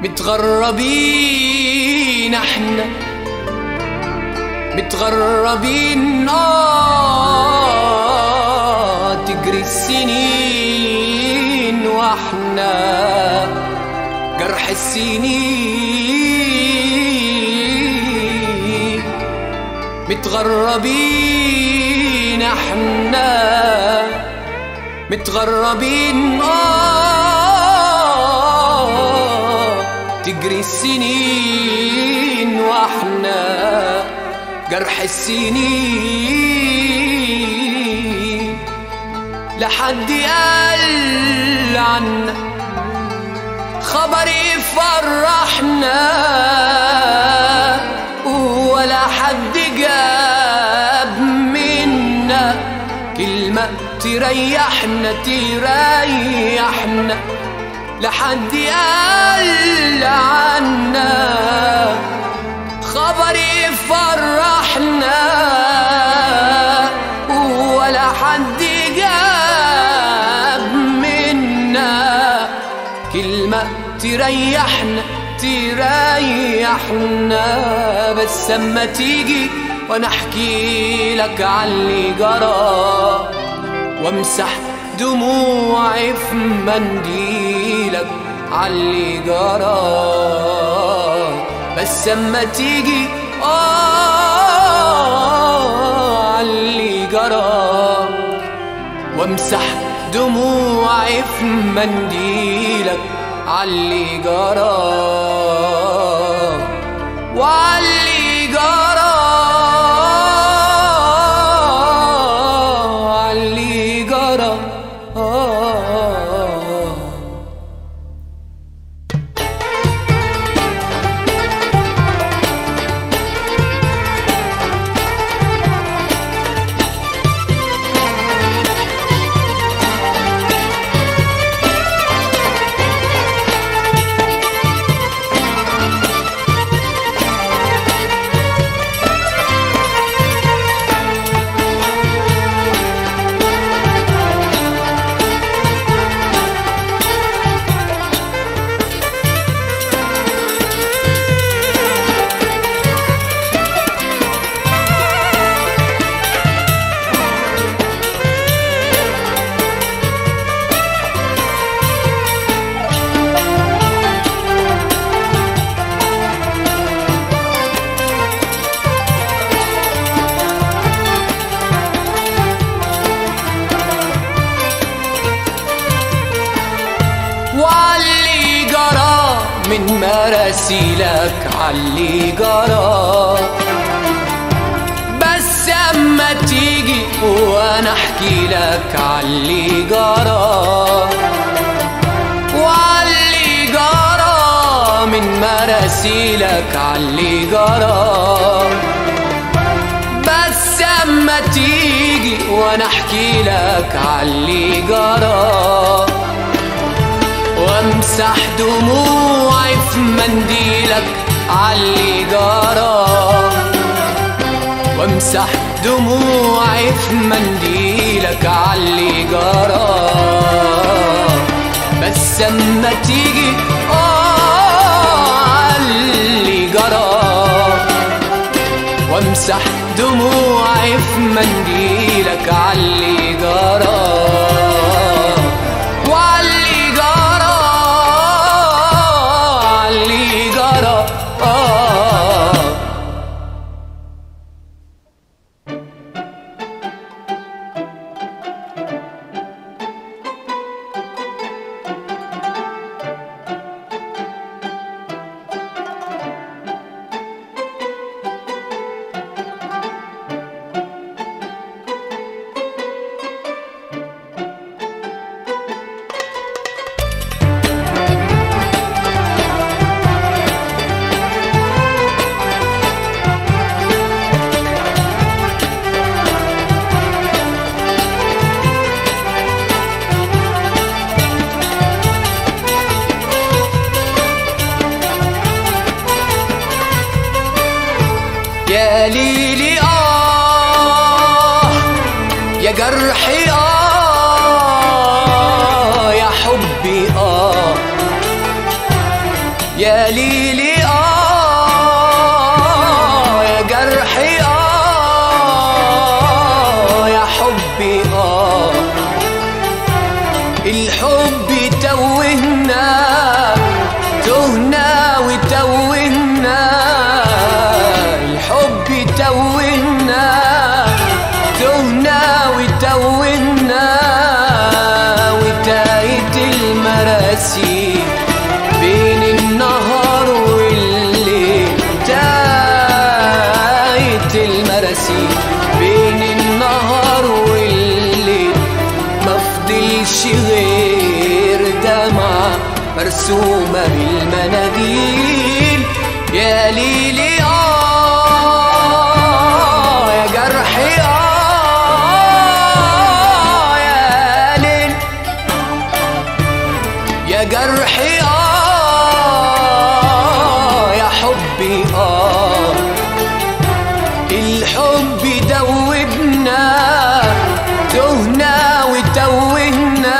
متغربين احنا متغربين اه تجري السنين واحنا جرح السنين متغربين احنا متغربين آه تجري السنين واحنا جرح السنين لحد قال عنا خبر يفرحنا ولا حد جاب منا كلمة تريحنا تريحنا لحد قال عنا خبر يفرحنا ولا حد جاب منا كلمة تريحنا تريحنا بس اما تيجي وانا احكي لك عاللي جرى وامسح دموعي في منديلك عاللي جرى بس اما تيجي اه عاللي جرى وامسح دموعي في منديلك عاللي جرى وعاللي جرى عاللي جرى آه وعلي جرى من مراسيلك علي جرى بس اما تيجي وانا احكي لك علي جرى وعلي جرى من مراسيلك علي جرى بس اما تيجي وانا احكي لك علي جرى وامسح دموعي في منديلك عاللي جرى وامسح دموعي في منديلك عاللي جرى بس اما تيجي اه عاللي جرى وامسح دموعي في منديلك عاللي جرى وعلي جرى علي جرى آه يا ليلي آه يا جرحي آه يا حبي آه يا يا ليلي آه يا جرحي آه يا حبي آه الحب توهنا تهنا وتوهنا الحب توهنا تهنا وتوهنا وتاهت المراسي بين النهار والليل تاهت المراسي بين النهار والليل مفضلش غير دمعة مرسومة بالمناديل يا ليلي آه يا جرحي آه يا ليل يا جرحي آه يا حبي آه الحب دوبنا تهنا وتوهنا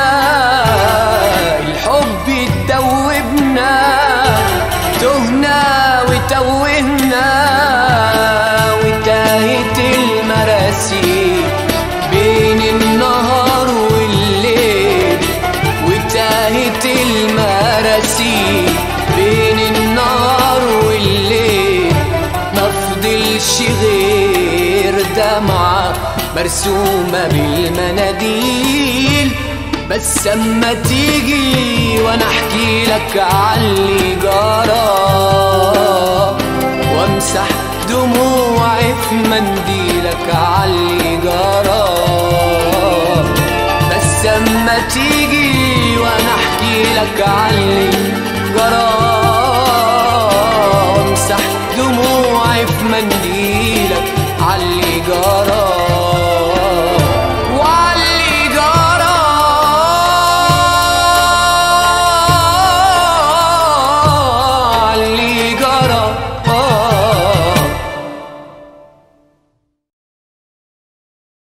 الحب دوبنا تهنا وتوهنا وتاهت المراسي بين النهار والليل وتاهت المراسي بين النهار والليل مفضلش غير دمعة مرسومة بالمناديل بس اما تيجي وانا احكي لك عاللي جرى وامسح دموعي في منديلك عاللي جرى بس اما تيجي وانا احكي لك عاللي جرى وامسح دموعي في منديلك عاللي جرى